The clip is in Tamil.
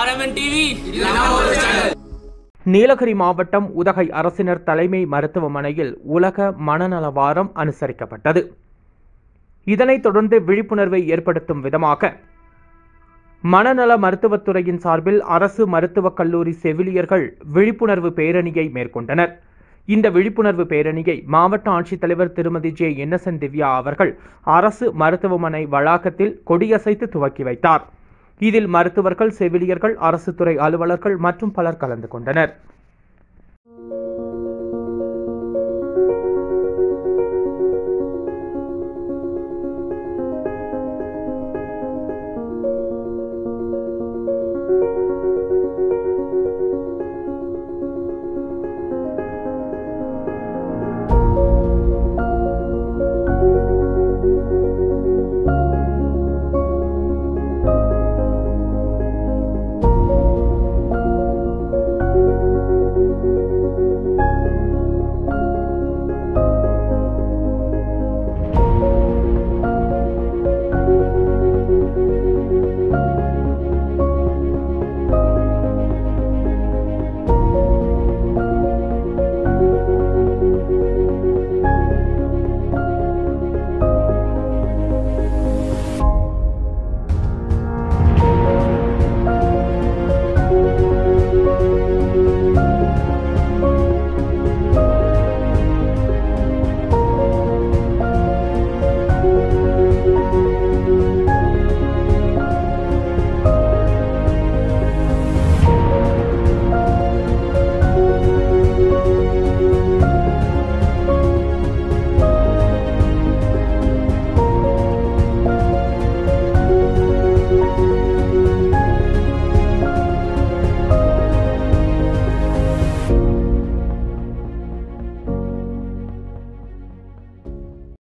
ஆர்எம்என் டிவி இது நம்ம ஒரு சேனல் நீலகிரி மாவட்டம் உதகை அரசினர் தலைமை மருத்துவமனையில் உலக மனநல வாரம் அனுசரிக்கப்பட்டது இதனைத் தொடர்ந்து விழிப்புணர்வை ஏற்படுத்தும் விதமாக மனநல மருத்துவத்துறையின் சார்பில் அரசு மருத்துவக் கல்லூரி செவிலியர்கள் விழிப்புணர்வு பேரணியை மேற்கொண்டனர் இந்த விழிப்புணர்வு பேரணியை மாவட்ட ஆட்சித்தலைவர் திருமதி ஜே இன்னசென்ட் திவ்யா அவர்கள் அரசு மருத்துவமனை வளாகத்தில் கொடியசைத்து துவக்கி வைத்தார் இதில் மருத்துவர்கள் செவிலியர்கள் அரசு துறை அலுவலர்கள் மற்றும் பலர் கலந்து கொண்டனர்